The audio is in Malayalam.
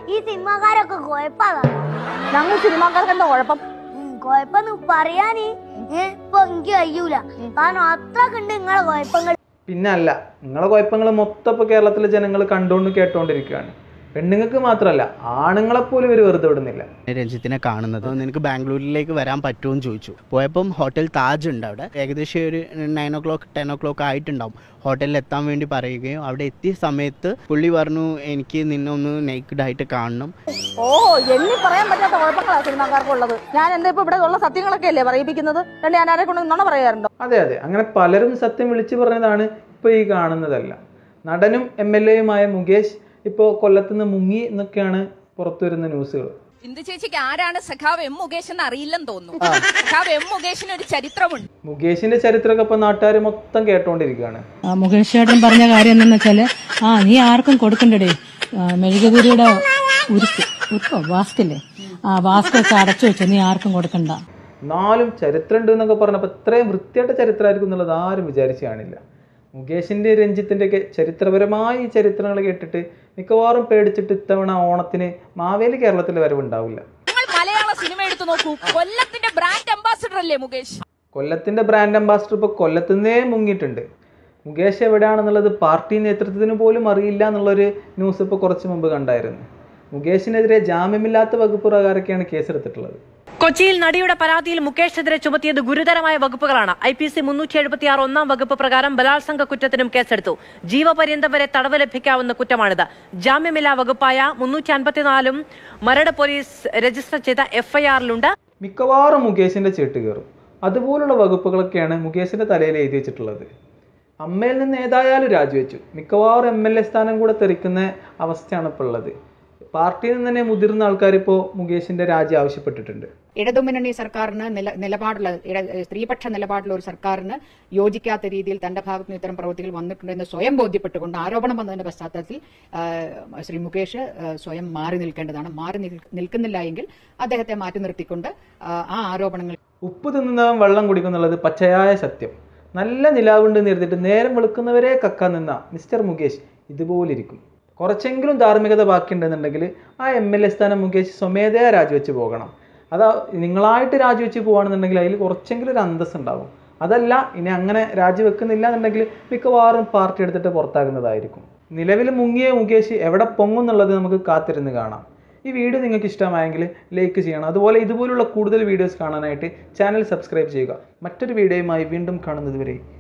ഈ സിനിമാക്കാരൊക്കെ കുഴപ്പമാണ് ഞങ്ങൾ സിനിമാക്കാർക്ക് എന്താ കുഴപ്പം കുഴപ്പമെന്ന് പറയാന് ഏ, ഇപ്പൊ എനിക്ക് കഴിയൂല കാരണം അത്രക്ക് ഉണ്ട് നിങ്ങളെ കുഴപ്പങ്ങൾ പിന്നെ അല്ല നിങ്ങളെ കുഴപ്പങ്ങൾ മൊത്തം ഇപ്പോൾ കേരളത്തിലെ ജനങ്ങൾ കണ്ടുകൊണ്ട് കേട്ടുകൊണ്ടിരിക്കുകയാണ് പെണ്ണുങ്ങൾക്ക് മാത്രമല്ല ആണുങ്ങളെപ്പോലും ഇവർ വെറുതെ വിടുന്നില്ല രഞ്ജിത്തിനെ കാണുന്നത് നിനക്ക് ബാംഗ്ലൂരിലേക്ക് വരാൻ പറ്റുമോ എന്ന് ചോദിച്ചു പോയപ്പം ഹോട്ടൽ താജ് ഉണ്ട് അവിടെ ഏകദേശം ഒരു nine o'clock ten o'clock ആയിട്ടുണ്ടാവും ഹോട്ടലിൽ എത്താൻ വേണ്ടി പറയുകയും അവിടെ എത്തിയ സമയത്ത് പുള്ളി പറഞ്ഞു എനിക്ക് നിന്നെ ഒന്ന് നേക്കഡ് ആയിട്ട് കാണണം ഓ എണ്ണി പറയാൻ പറ്റാത്ത കുഴപ്പങ്ങളാണ് സിനിമാക്കാർക്കുള്ളത് ഞാൻ എന്താ ഇപ്പൊ ഇവിടെ ഉള്ള സത്യങ്ങളൊക്കെ അല്ലേ പറയിപ്പിക്കുന്നത് രണ്ട് ഞാൻ ആരെ കൊണ്ട് നുണ പറയാറുണ്ടോ അതെ അതെ അങ്ങനെ പലരും സത്യം വിളിച്ചു പറഞ്ഞതാണ് ഇപ്പോൾ ഈ കാണുന്നതല്ല നടനും എം എൽ എയുമായ മുകേഷ് ഇപ്പോൾ കൊല്ലത്തുനിന്ന് മുങ്ങി എന്നൊക്കെയാണ് പുറത്തു വരുന്ന ന്യൂസുകൾ ഇന്ദു ചേച്ചിക്ക് ആരാണ് സഖാവ് എം മുകേഷ് എന്ന് അറിയില്ലെന്ന് തോന്നുന്നു സഖാവ് എം മുകേഷിന് ഒരു ചരിത്രമുണ്ട് മുകേഷിന്റെ ചരിത്രമൊക്കെ ഇപ്പോൾ നാട്ടുകാർ മൊത്തം കേട്ടോണ്ടിരിക്കുകയാണ് ആ, മുകേഷ് ചേട്ടൻ പറഞ്ഞ കാര്യം എന്തെന്ന് വെച്ചാല് ആ നീ ആർക്കും കൊടുക്കണ്ടടേ ആ, മെഴുകുതിരിയുടെ ഉരുക്ക് ഉരുക്കോ വാസ്കില്ലേ ആ വാസ്കൊക്കെ അടച്ചു വെച്ചു നീ ആർക്കും കൊടുക്കണ്ട എന്നാലും ചരിത്രം ഉണ്ട് എന്നൊക്കെ പറഞ്ഞപ്പോൾ ഇത്രയും വൃത്തിയായിട്ട ചരിത്രമായിരിക്കും എന്നുള്ളത് ആരും വിചാരിച്ചു കാണില്ല മുകേഷിൻ്റെ രഞ്ജിത്തിൻ്റെ ഒക്കെ ചരിത്രപരമായ ഈ ചരിത്രങ്ങൾ കേട്ടിട്ട് മിക്കവാറും പേടിച്ചിട്ട് ഇത്തവണ ഓണത്തിന് മാവേലി കേരളത്തിൽ വരവുണ്ടാവില്ല നിങ്ങൾ മലയാള സിനിമ എടുത്തു നോക്കൂ കൊല്ലത്തിന്റെ ബ്രാൻഡ് അംബാസിഡർ അല്ലേ മുകേഷ് കൊല്ലത്തിൻ്റെ ബ്രാൻഡ് അംബാസിഡർ ഇപ്പോൾ കൊല്ലത്തുനിന്നേ മുങ്ങിയിട്ടുണ്ട് മുകേഷ് എവിടെയാണെന്നുള്ളത് പാർട്ടി നേതൃത്വത്തിന് പോലും അറിയില്ല എന്നുള്ളൊരു ന്യൂസ് ഇപ്പോൾ കുറച്ച് മുമ്പ് കണ്ടായിരുന്നു മുകേഷിനെതിരെ ജാമ്യമില്ലാത്ത വകുപ്പ് പ്രകാരമൊക്കെയാണ് കേസെടുത്തിട്ടുള്ളത് കൊച്ചിയിൽ നടിയുടെ പരാതിയിൽ മുകേഷിനെതിരെ ചുമത്തിയത് ഗുരുതരമായ വകുപ്പുകളാണ് ഐ പി സി മുന്നൂറ്റി എഴുപത്തി ആറ് ഒന്നാം വകുപ്പ് പ്രകാരം ബലാത്സംഗ കുറ്റത്തിനും കേസെടുത്തു ജീവപര്യന്തം വരെ തടവ് ലഭിക്കാവുന്ന കുറ്റമാണിത് ജാമ്യമില്ലാ വകുപ്പായ മുന്നൂറ്റി അൻപത്തിനാലും മരട് പോലീസ് രജിസ്റ്റർ ചെയ്ത എഫ്ഐആറിലുണ്ട് മിക്കവാറും മുകേഷിൻ്റെ ചീട്ട് കയറും അതുപോലുള്ള വകുപ്പുകളൊക്കെയാണ് മുകേഷിൻ്റെ തലയിൽ എഴുതി വെച്ചിട്ടുള്ളത് അമ്മയിൽ നിന്ന് ഏതായാലും രാജിവെച്ചു മിക്കവാറും എം എൽ എ സ്ഥാനം കൂടെ തെറിക്കുന്ന അവസ്ഥയാണ് ഇപ്പോൾ ഉള്ളത് പാർട്ടിയിൽ നിന്ന് തന്നെ മുതിർന്ന ആൾക്കാർ ഇപ്പോൾ മുകേഷിൻ്റെ രാജി ആവശ്യപ്പെട്ടിട്ടുണ്ട് ഇടതുമുന്നണി സർക്കാരിന് നില നിലപാടുള്ള ഇട- സ്ത്രീപക്ഷ നിലപാടുള്ള ഒരു സർക്കാരിന് യോജിക്കാത്ത രീതിയിൽ തന്റെ ഭാഗത്ത് നിന്ന് ഇത്തരം പ്രവൃത്തികൾ വന്നിട്ടുണ്ടെന്ന് സ്വയം ബോധ്യപ്പെട്ടുകൊണ്ട് ആരോപണം വന്നതിന്റെ പശ്ചാത്തലത്തിൽ ആ, ശ്രീ മുകേഷ് ആ, സ്വയം മാറി നിൽക്കേണ്ടതാണ് മാറി നിൽ- നിൽക്കുന്നില്ല എങ്കിൽ അദ്ദേഹത്തെ മാറ്റി നിർത്തിക്കൊണ്ട് ആ, ആ ആരോപണങ്ങൾ ഉപ്പ് തിന്നുന്നവൻ വെള്ളം കുടിക്കുന്നുള്ളത് പച്ചയായ സത്യം നല്ല നിലാവുണ്ട് എന്ന് കരുതിയിട്ട് നേരം വെളുക്കുന്നവരെ കക്കാൻ നിന്ന മിസ്റ്റർ മുകേഷ് ഇതുപോലിരിക്കും കുറച്ചെങ്കിലും ധാർമ്മികത ബാക്കിയുണ്ടെന്നുണ്ടെങ്കിൽ ആ എം എൽ എ സ്ഥാനം മുകേഷ് സ്വമേധയാ രാജിവെച്ച് പോകണം അതാ നിങ്ങളായിട്ട് രാജിവെച്ച് പോവുകയാണെന്നുണ്ടെങ്കിൽ അതിൽ കുറച്ചെങ്കിലും ഒരു അന്തസ് ഉണ്ടാവും അതല്ല ഇനി അങ്ങനെ രാജിവെക്കുന്നില്ല എന്നുണ്ടെങ്കിൽ മിക്കവാറും പാർട്ടി എടുത്തിട്ട് പുറത്താകുന്നതായിരിക്കും നിലവിൽ മുങ്ങിയ മുകേഷ് എവിടെ പൊങ്ങും എന്നുള്ളത് നമുക്ക് കാത്തിരുന്ന് കാണാം ഈ വീഡിയോ നിങ്ങൾക്ക് ഇഷ്ടമായെങ്കിൽ ലൈക്ക് ചെയ്യണം അതുപോലെ ഇതുപോലുള്ള കൂടുതൽ വീഡിയോസ് കാണാനായിട്ട് ചാനൽ സബ്സ്ക്രൈബ് ചെയ്യുക മറ്റൊരു വീഡിയോയുമായി വീണ്ടും കാണുന്നത് വരെ